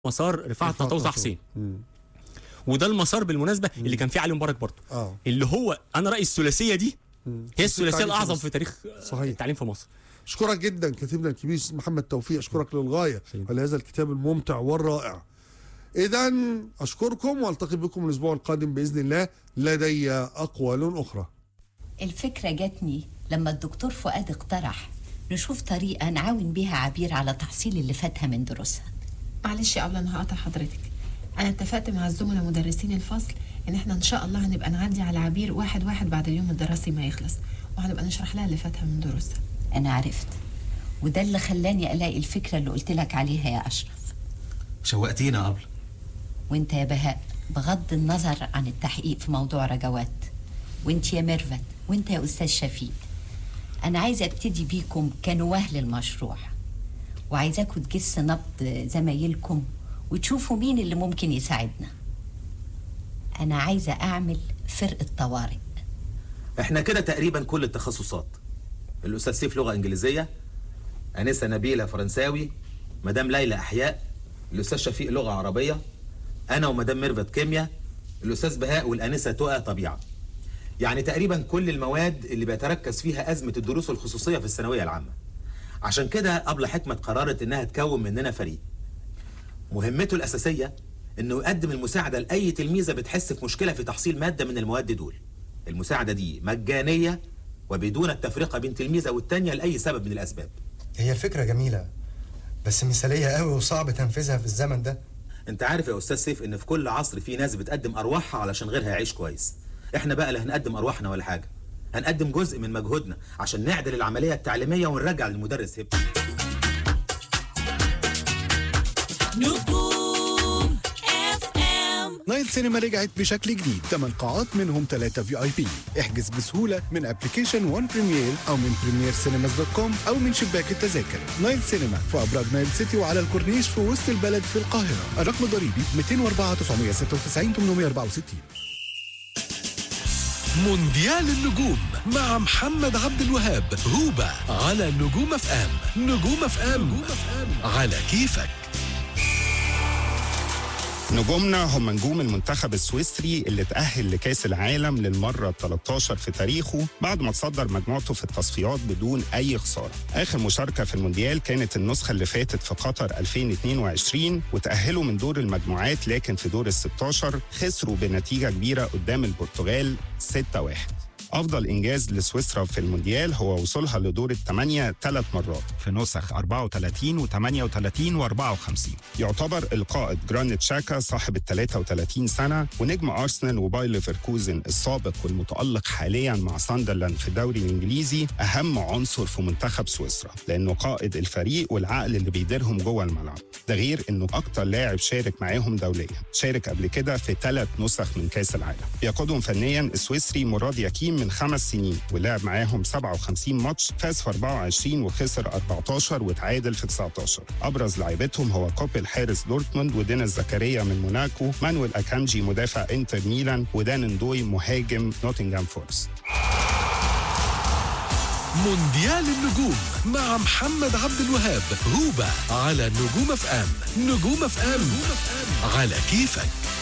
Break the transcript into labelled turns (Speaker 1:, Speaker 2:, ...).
Speaker 1: مسار رفاعة
Speaker 2: رفاعة
Speaker 1: طهطاوي طه
Speaker 2: طهطاوي.
Speaker 1: حسين وده المسار بالمناسبه اللي كان فيه علي مبارك برضه
Speaker 2: اه
Speaker 1: اللي هو انا رايي الثلاثيه دي هي الثلاثيه
Speaker 2: التعليم في
Speaker 1: الاعظم
Speaker 2: مصر.
Speaker 1: في تاريخ
Speaker 2: صحيح.
Speaker 1: التعليم في مصر
Speaker 2: اشكرك جدا كاتبنا الكبير أستاذ محمد توفيق اشكرك للغايه على هذا الكتاب الممتع والرائع اذا اشكركم والتقي بكم الاسبوع القادم باذن الله لدي اقوال اخرى
Speaker 3: الفكرة جاتني لما الدكتور فؤاد اقترح نشوف طريقة نعاون بيها عبير على تحصيل اللي فاتها من دروسها
Speaker 4: معلش يا أبلة أنا هقطع حضرتك أنا اتفقت مع الزملاء مدرسين الفصل إن إحنا إن شاء الله هنبقى نعدي على عبير واحد واحد بعد اليوم الدراسي ما يخلص وهنبقى نشرح لها اللي فاتها من دروسها
Speaker 3: أنا عرفت وده اللي خلاني ألاقي الفكرة اللي قلت لك عليها يا أشرف
Speaker 5: شوقتينا يا أبلة
Speaker 3: وانت يا بهاء بغض النظر عن التحقيق في موضوع رجوات وانت يا ميرفت وانت يا أستاذ شفيق أنا عايزة أبتدي بيكم كنواه للمشروع وعايزاكم تجس نبض زمايلكم وتشوفوا مين اللي ممكن يساعدنا أنا عايزة أعمل فرقة طوارئ
Speaker 5: احنا كده تقريبا كل التخصصات الأستاذ سيف لغة إنجليزية أنسة نبيلة فرنساوي مدام ليلى أحياء الأستاذ شفيق لغة عربية أنا ومدام ميرفت كيمياء الأستاذ بهاء والأنسة تقى طبيعة يعني تقريبا كل المواد اللي بيتركز فيها أزمة الدروس الخصوصية في الثانوية العامة عشان كده أبلة حكمة قررت إنها تكون مننا فريق مهمته الأساسية إنه يقدم المساعدة لأي تلميذة بتحس في مشكلة في تحصيل مادة من المواد دول المساعدة دي مجانية وبدون التفرقة بين تلميذة والتانية لأي سبب من الأسباب
Speaker 6: هي الفكرة جميلة بس مثالية قوي وصعب تنفيذها في الزمن ده
Speaker 5: انت عارف يا أستاذ سيف إن في كل عصر في ناس بتقدم أرواحها علشان غيرها يعيش كويس احنا بقى لا هنقدم أرواحنا ولا حاجة هنقدم جزء من مجهودنا عشان نعدل العملية التعليمية ونرجع للمدرس هبته
Speaker 7: نايل سينما رجعت بشكل جديد 8 قاعات منهم 3 في اي بي احجز بسهوله من ابلكيشن وان بريمير او من بريمير سينماز دوت كوم او من شباك التذاكر نايل سينما في ابراج نايل سيتي وعلى الكورنيش في وسط البلد في القاهره الرقم الضريبي 204 996 864
Speaker 8: مونديال النجوم مع محمد عبد الوهاب هوبا على نجوم اف ام نجوم اف ام على كيفك
Speaker 9: نجومنا هم نجوم المنتخب السويسري اللي تأهل لكأس العالم للمرة ال 13 في تاريخه بعد ما تصدر مجموعته في التصفيات بدون أي خسارة. آخر مشاركة في المونديال كانت النسخة اللي فاتت في قطر 2022 وتأهلوا من دور المجموعات لكن في دور ال 16 خسروا بنتيجة كبيرة قدام البرتغال 6-1. أفضل إنجاز لسويسرا في المونديال هو وصولها لدور الثمانية ثلاث مرات في نسخ 34 و38 و54 يعتبر القائد جرانيت شاكا صاحب ال 33 سنة ونجم أرسنال وباير ليفركوزن السابق والمتألق حاليا مع ساندرلاند في الدوري الإنجليزي أهم عنصر في منتخب سويسرا لأنه قائد الفريق والعقل اللي بيديرهم جوه الملعب ده غير إنه أكتر لاعب شارك معاهم دوليا شارك قبل كده في ثلاث نسخ من كأس العالم بيقودهم فنيا السويسري مراد يكيم من خمس سنين ولعب معاهم 57 ماتش فاز في 24 وخسر 14 وتعادل في 19 ابرز لعيبتهم هو كوبل حارس دورتموند ودينيس زكريا من موناكو مانويل اكانجي مدافع انتر ميلان ودان اندوي مهاجم نوتنغهام فورست
Speaker 8: مونديال النجوم مع محمد عبد الوهاب هوبا على نجوم اف ام نجوم اف ام على كيفك